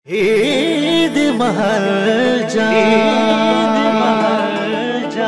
ईद महल जा ईद महल जा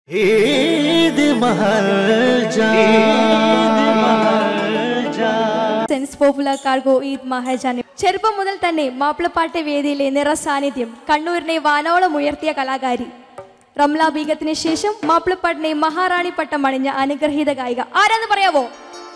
ईद महल जा ईद महल जा സെൻസ് പോപ്പുലർ കാർഗോ ഈദ് മഹാജാന് ചെറുപ്പം മുതൽ തന്നെ മാപ്പിളപ്പാട്ട് വേദിയിലെ നിറ സാന്നിധ്യം കണ്ണൂരിനെ വാനോളം ഉയർത്തിയ കലാകാരി റംല ബീഗത്തിന് ശേഷം മാപ്പിളപ്പാട്ടിനെ മഹാറാണി പട്ടം അണിഞ്ഞ അനുഗ്രഹീത ഗായിക ആരാന്ന് പറയാവോ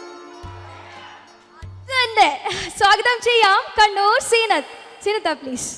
അത് തന്നെ സ്വാഗതം ചെയ്യാം കണ്ണൂർ സീനത്ത് സീനത്ത പ്ലീസ്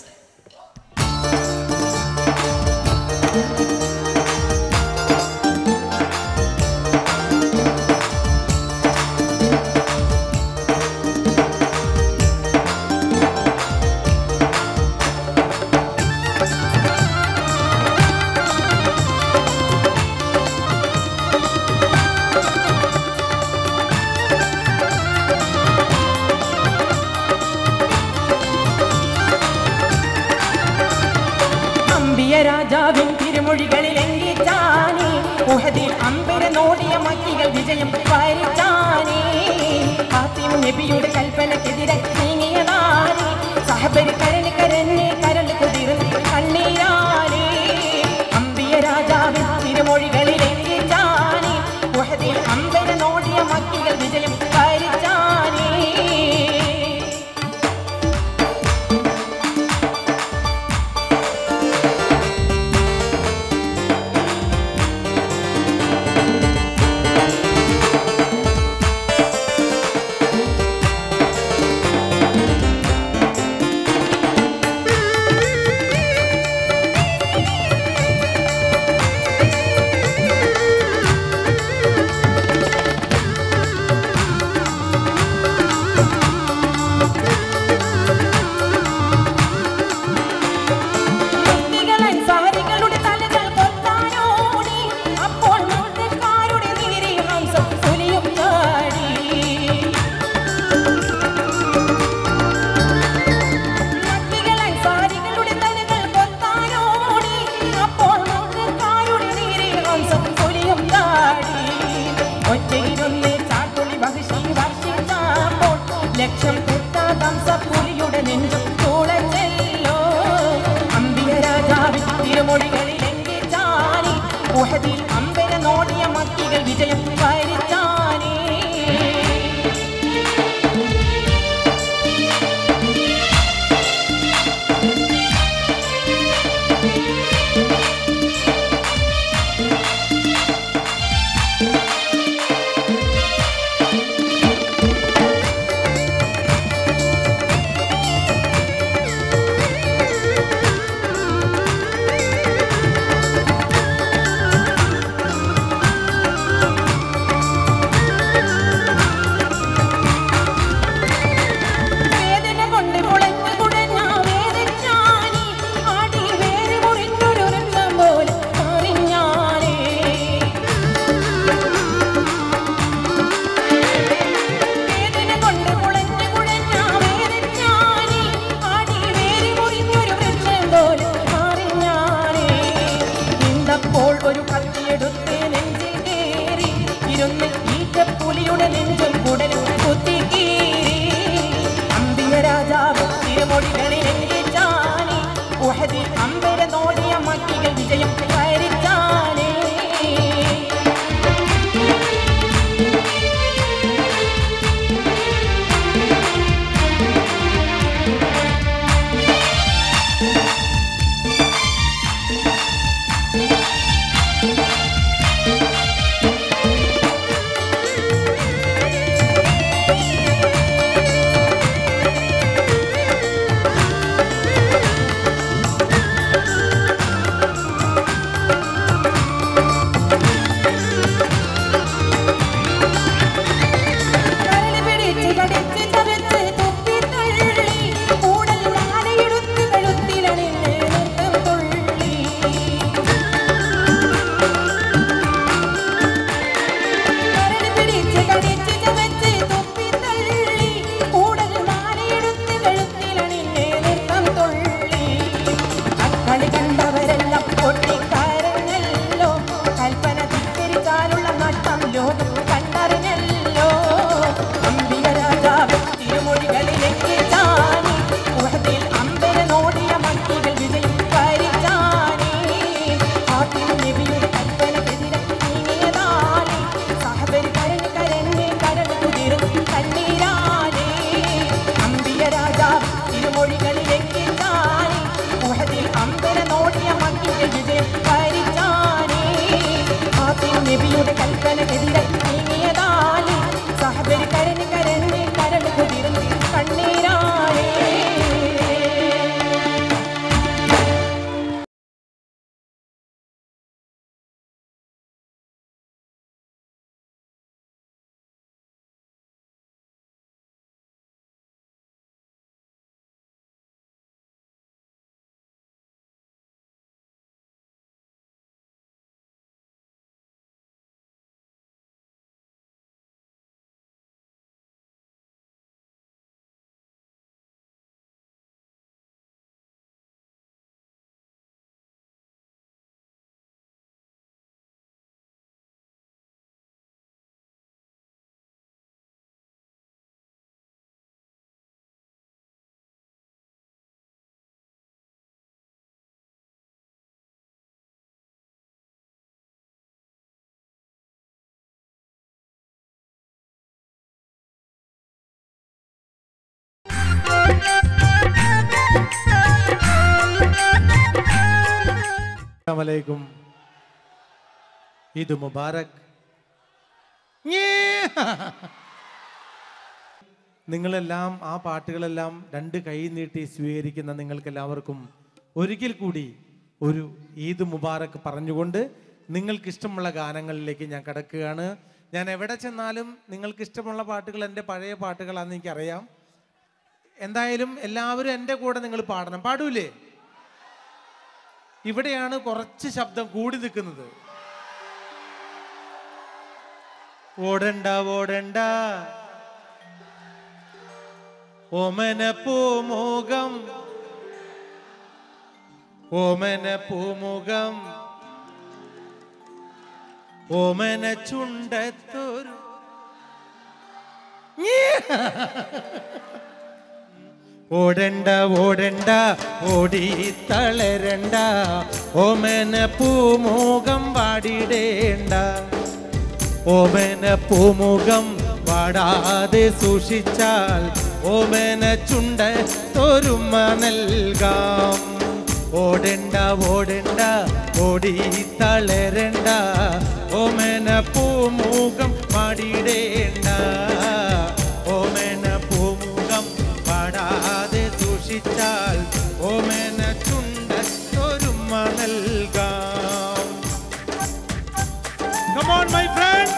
അമ്പിയ രാജാവിൻ തിരുമൊഴികളിൽ എങ്കിച്ചാനി ഉഹദിൽ അമ്പര നോടിയ മക്കികൾ വിജയം വരിച്ചാനി ഹാത്തിം നബിയുടെ കൽപ്പനക്കെതിരെ നീങ്ങിയ നാരി സഹബരി കരണ് കരഞ്ഞ് കരൾ കുതിർന്ന് കണ്ണീരാനി അമ്പിയ രാജാവിൻ തിരുമൊഴികളിൽ എങ്കിച്ചാനി ഉഹദിൽ അമ്പര നോടിയ മക്കികൾ വിജയം വരിച്ചാനി കുട്ടികളൻ സാരികളുടെ തലകൾ കൊത്താനോടി അപ്പോൾ മുട്ടക്കാരുടെ നീരി ഹംസം പുലിയും ചാടി കുട്ടികളൻ സാരികളുടെ തലകൾ കൊത്താനോടി അപ്പോൾ മുട്ടക്കാരുടെ നീരി ഹംസം പുലിയും ചാടി ഒറ്റയിരുന്ന് ചാട്ടുളി വഹിഷി വർഷിച്ചപ്പോൾ ലക്ഷം കുത്താതംസ പുലിയുടെ നെഞ്ചും തുളച്ചല്ലോ അമ്പിയ രാജാവിൻ തിരുമൊഴികളിൽ എങ്കിച്ചാനി ഉഹദിൽ അമ്പര നോടിയ മക്കികൾ വിജയം വരിച്ചാനി വേദന കൊണ്ട് മുളഞ്ഞു കുടഞ്ഞ വേദച്ചാനി ആടി വേര് മുറിഞ്ഞൊരു വൃക്ഷം പോലെ മാറിഞ്ഞാനേ വേദന കൊണ്ട് മുളഞ്ഞു കുടഞ്ഞ വേദച്ചാനി ആടി വേര് മുറിഞ്ഞൊരു വൃക്ഷം പോലെ മാറിഞ്ഞാനേ ഇന്നപ്പോൾ ഒരു കത്തിയെടുത്ത് നെഞ്ചിൽ കേറി ഇരുന്ന് ഈറ്റപ്പുലിയുടെ നെഞ്ചും കുടലും കുത്തിക്കീറി അമ്പിയ രാജാവ് തിരുമൊഴികളിൽ എങ്കിച്ചാനി ഉഹദിൽ അമ്പര നോടിയ മക്കികൾ വിജയം വരിച്ചാനേ അസ്സലാമലൈക്കും ഈദ് മുബാറക് ഞേ. നിങ്ങളെല്ലാം ആ പാട്ടുകളെല്ലാം രണ്ട് കൈ നീട്ടി സ്വീകരിക്കുന്ന നിങ്ങൾക്ക് എല്ലാവർക്കും ഒരിക്കൽ കൂടി ഒരു ഈദ് മുബാറക് പറഞ്ഞുകൊണ്ട് നിങ്ങൾക്ക് ഇഷ്ടമുള്ള ഗാനങ്ങളിലേക്ക് ഞാൻ കിടക്കുകയാണ് ഞാൻ എവിടെ ചെന്നാലും നിങ്ങൾക്ക് ഇഷ്ടമുള്ള പാട്ടുകൾ എൻ്റെ പഴയ പാട്ടുകളാണെന്ന് എനിക്കറിയാം എന്തായാലും എല്ലാവരും എൻ്റെ കൂടെ നിങ്ങൾ പാടണം പാടൂലേ ഇവിടെയാണ് കുറച്ച് ശബ്ദം കൂടി നിൽക്കുന്നത് ഓടണ്ട ഓടണ്ട ഓമന പൂമുഖം ഓമന പൂമുഖം ഓമന ചുണ്ടത്തൊരു ഓടണ്ട ഓടണ്ട ഓടി തളരണ്ട ഓമന പൂമുഖം പാടിടേണ്ട ഓമന പൂമുഖം പാടാതെ സൂക്ഷിച്ചാൽ ഓമന ചുണ്ട തൊരുമ നൽകാം ഓടണ്ട ഓടണ്ട ഓടി തളരണ്ട ഓമന പൂമുഖം പാടിടേണ്ട ഓമന പൂമുഖം പാടാതെ സൂക്ഷിച്ചാൽ ഓമന ചുണ്ട തൊരുമ നൽകാം Come on, my friends.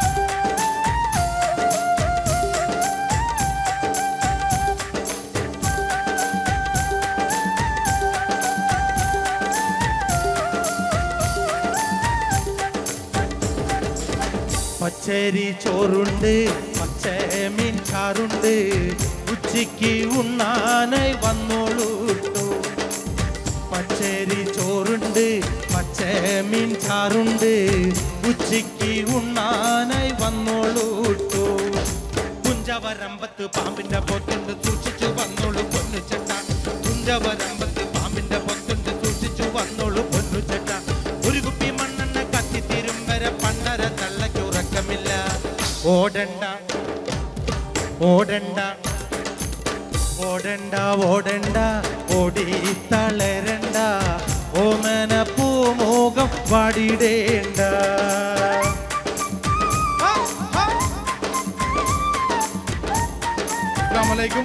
പച്ചരി ചോറുണ്ട് പച്ച മീൻ ചാറുണ്ട് ഉച്ചയ്ക്ക് ഉണ്ണാനായി വന്നോളൂട്ടോ പച്ചരി ചോറുണ്ട് പച്ച മീൻ ചാറുണ്ട് ഉച്ചയ്ക്ക് ഉണ്ണാനായി വന്നോളൂട്ടോ കുഞ്ചവരമ്പത്ത് പാമ്പിന്റെ പൊത്തുണ്ട് സൂക്ഷിച്ചു വന്നോളൂ പൊന്നു ചെട്ട കുഞ്ചവരമ്പത്ത് പാമ്പിന്റെ പൊത്തുണ്ട് സൂക്ഷിച്ചു വന്നോളൂ പൊന്നു ചെട്ട ഒരു കുപ്പി മണ്ണെണ്ണ കത്തിത്തീരും വരെ പണ്ടര തള്ളയ്ക്ക് ഉറക്കമില്ല ഓടണ്ട ഓടണ്ട ഓടണ്ട ഓടണ്ട ഓടി തളരണ്ട ഓമന പൂമുഖം വാടിടേണ്ട അസ്സലാമലൈക്കും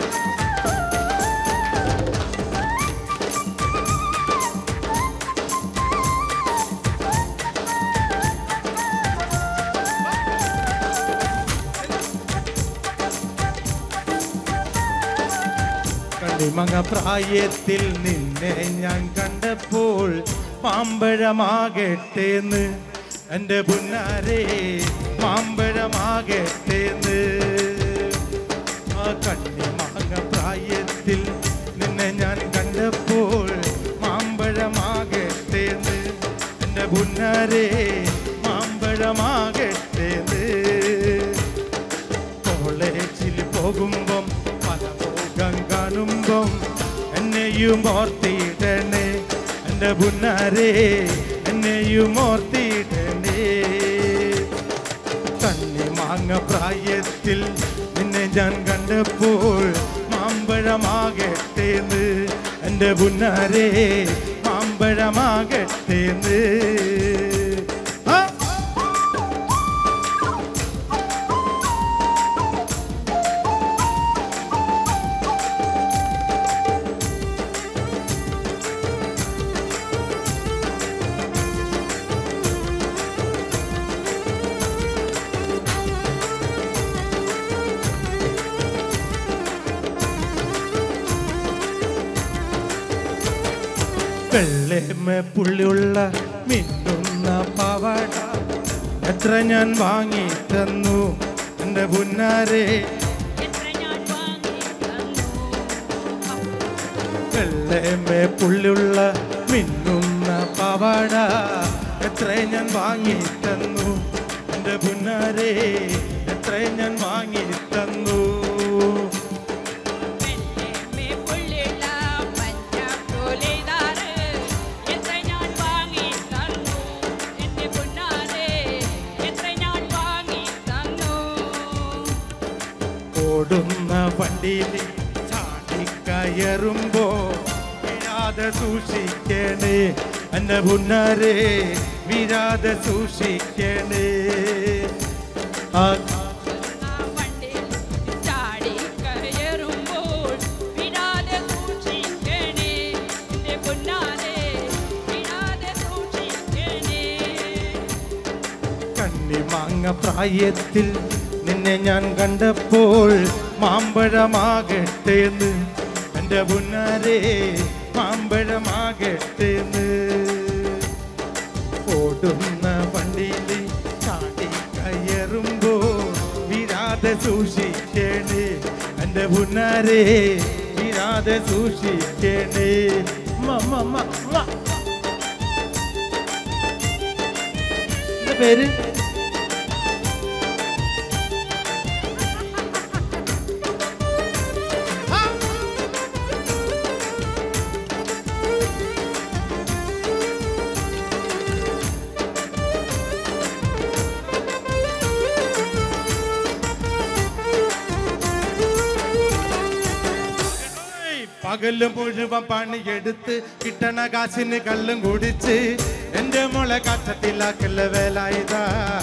കണ്ണിമങ്ങ പ്രായത്തിൽ നിന്നെ ഞാൻ കണ്ടപ്പോൾ മാമ്പഴമാകട്ടേന്ന് എൻ്റെ പുന്നാരെ മാമ്പഴമാകട്ടേന്ന് ആ കണ്ണിമങ്ങ പ്രായത്തിൽ നിന്നെ ഞാൻ കണ്ടപ്പോൾ മാമ്പഴമാകട്ടേന്ന് എൻ്റെ പുന്നാരെ മാമ്പഴമാകട്ടേന്ന് കോളേജിൽ പോകുമ്പം പല മുഖം കാണുമ്പം എന്നെയും ഓർത്തിടണേ എൻ്റെ പുന്നാരെ എന്നെയും ഓർത്തിടണേ കണ്ണി മാങ്ങ പ്രായത്തിൽ നിന്നെ ഞാൻ കണ്ടപ്പോൾ മാമ്പഴമാകട്ടേന്ന് എൻ്റെ പുന്നാരെ മാമ്പഴമാകട്ടേന്ന് ആ വെള്ളേമ പുള്ളിയുള്ള മിന്നുന്ന പവട എത്ര ഞാൻ വാങ്ങി തന്നു എൻ്റെ പുന്നാരെ വെള്ളേമ പുള്ളിയുള്ള മിന്നുന്ന പവട എത്ര ഞാൻ വാങ്ങി തന്നു എൻ്റെ പുന്നാരെ എത്ര ഞാൻ വാങ്ങി തന്നു വെള്ളേമേ പുള്ളിയുള്ള പഞ്ചാബോലിതാറ് എത്ര ഞാൻ വാങ്ങി തന്നു എന്റെ പൊന്നാരെ എത്ര ഞാൻ വാങ്ങി തന്നു ഓടുന്ന വണ്ടിയിൽ ചാടിക്കയറുമ്പോ വീഴാതെ സൂക്ഷിക്കണേ എന്റെ പുന്നാരെ വീഴാതെ സൂക്ഷിക്കണേ ആ വണ്ടിൽ ചാടി കയറുമ്പോൾ വിടാതെ സൂക്ഷിക്കണേ എന്റെ പൊന്നാരെ വിടാതെ സൂക്ഷിക്കണേ കണ്ണിമാങ്ങ പ്രായത്തിൽ നിന്നെ ഞാൻ കണ്ടപ്പോൾ മാമ്പഴമാകട്ടെ എന്ന് എൻ്റെ പുന്നാരെ മാമ്പഴമാകട്ടെ എന്ന് ഓടുന്ന വണ്ടിയിൽ ചാടി കയറുമ്പോൾ വീഴാതെ സൂക്ഷിക്കണേ എൻ്റെ പുന്നാരെ വീഴാതെ സൂക്ഷിക്കണേ മ, മ, മ, മ. എന്താ പേര് പകല് മുഴുവൻ പണിയെടുത്ത് കിട്ടണ കാശിന് കള്ളും കുടിച്ച് എന്റെ മോളെ കച്ചത്തിലാക്കല്ല വേല ഇതാ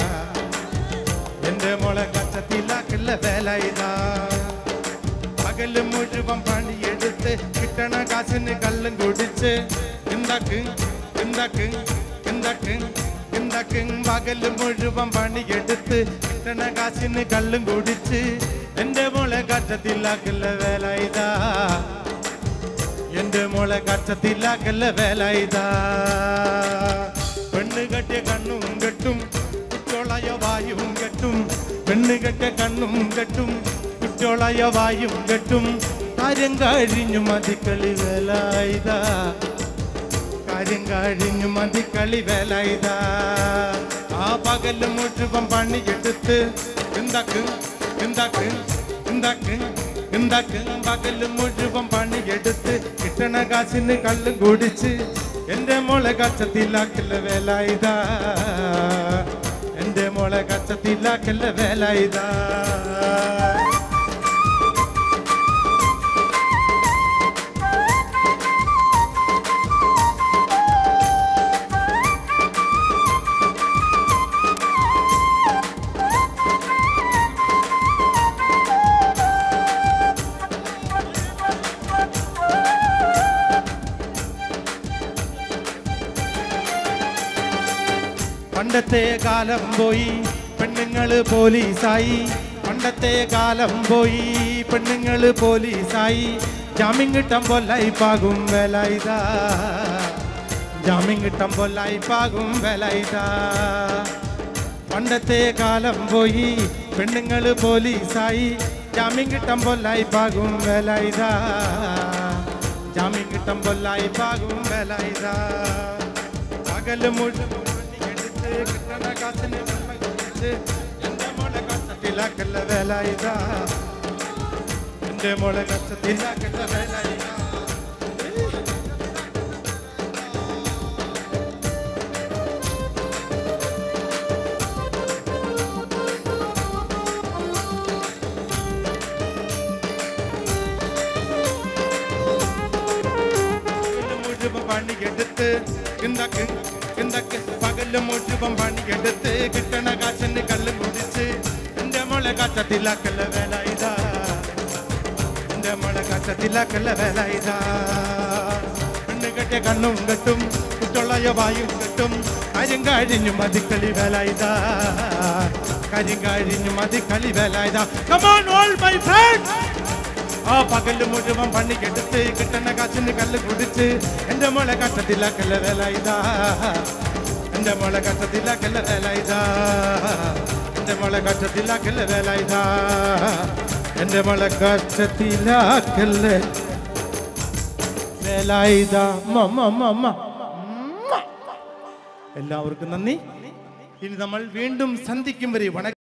എന്റെ മോളെ കച്ചത്തിലാക്കല്ല വേല ഇതാ പകല് മുഴുവൻ പണിയെടുത്ത് കിട്ടണ കാശിന് കള്ളും കുടിച്ച് എന്താക്ക് എന്താക്ക് എന്താക്ക് എന്താക്ക് പകല് മുഴുവൻ പണിയെടുത്ത് കിട്ടണ കാശിന് കള്ളും കുടിച്ച് എന്റെ മോളെ കച്ചത്തിലാക്കല്ല വേല ഇതാ എന്റെ മോളെ കച്ചത്തിലാക്കല്ല വേല ഇതാ പെണ്ണ് കെട്ടിയ കണ്ണും കെട്ടും കുറ്റോളായ വായും കെട്ടും പെണ്ണ് കെട്ടിയ കണ്ണും കെട്ടും കുറ്റോളായ വായും കെട്ടും കാര്യം കഴിഞ്ഞു മതിക്കളി വേല ഇതാ കാര്യം കഴിഞ്ഞു മതിക്കളി വേല ഇതാ ആ പകല് മുഴുവൻ പണിയെടുത്ത് എന്താക്ക് എന്താക്ക് എന്താക്ക് എന്താക്ക് പകല് മുഴുവൻ പണിയെടുത്ത് കിട്ടണ കാശിന് കള്ളും കുടിച്ച് എന്റെ മോളെ കച്ചത്തിലാക്കല്ല വേല ഇതാ എന്റെ മോളെ കച്ചത്തിലാക്കല്ല വേല ഇതാ പണ്ടത്തെ കാലം പോയി പെണ്ണുങ്ങള് പോലീസായി പണ്ടത്തെ കാലം പോയി പെണ്ണുങ്ങള് പോലീസായി ജാമ്യം കിട്ടാൻ പൊല്ലായി പാകും വേലായിതാ ജാമ്യം കിട്ടാൻ പൊല്ലായി പാകും വേലായിതാ പണ്ടത്തെ കാലം പോയി പെണ്ണുങ്ങള് പോലീസായി ജാമ്യം കിട്ടാൻ പൊല്ലായി പാകും വേലായിതാ ജാമ്യം കിട്ടാൻ പൊല്ലായി പാകും വേലായിതാ പകല് മുഴുവൻ പണിയെടുത്ത് കിട്ടണ കാശിന് വെള്ളം കുടിച്ച് എന്റെ മോളെ കഷ്ടത്തിലാക്കല്ല വേല ഇതാ എന്റെ മോളെ കഷ്ടത്തിലാക്കല്ല വേല ഇതാ പകല് മുഴുവൻ പണിയെടുത്ത് എന്താക്ക് എന്താക്ക് പകല് മുഴുവൻ പണിയെടുത്ത് കിട്ടണ കാശിന് കള്ളും കുടിച്ച് എന്റെ മോളെ കാച്ചത്തിലാക്കല്ല വേല ഇതാ എന്റെ മോളെ കാച്ചത്തിലാക്കല്ല വേല ഇതാ പെണ്ണ് കെട്ടിയ കണ്ണും കെട്ടും കുട്ടുള്ളയ വായും കെട്ടും കാര്യം കഴിഞ്ഞു മതിക്കളി വേല ഇതാ കാര്യം കഴിഞ്ഞു മതിക്കളി വേല ഇതാ കമോൺ ഓൾ മൈ ഫ്രണ്ട്സ് ആ പകല് മുഴുവൻ പണിക്കെടുത്ത് കിട്ടണ കാശിന് കല്ല് കുടിച്ച് എന്റെ മോളെ കഷ്ടത്തിലാക്കല്ല വേല ഇതാ എന്റെ മോളെ കഷ്ടത്തിലാക്കല്ല വേല ഇതാ എന്റെ മോളെ കഷ്ടത്തിലാക്കല്ല വേല ഇതാ എന്റെ മോളെ കഷ്ടത്തിലാക്കല്ല വേല ഇതാ മമ്മ മമ്മ എല്ലാവർക്കും നന്ദി ഇനി നമ്മൾ വീണ്ടും സന്ധിക്കും വരെ വണക്കം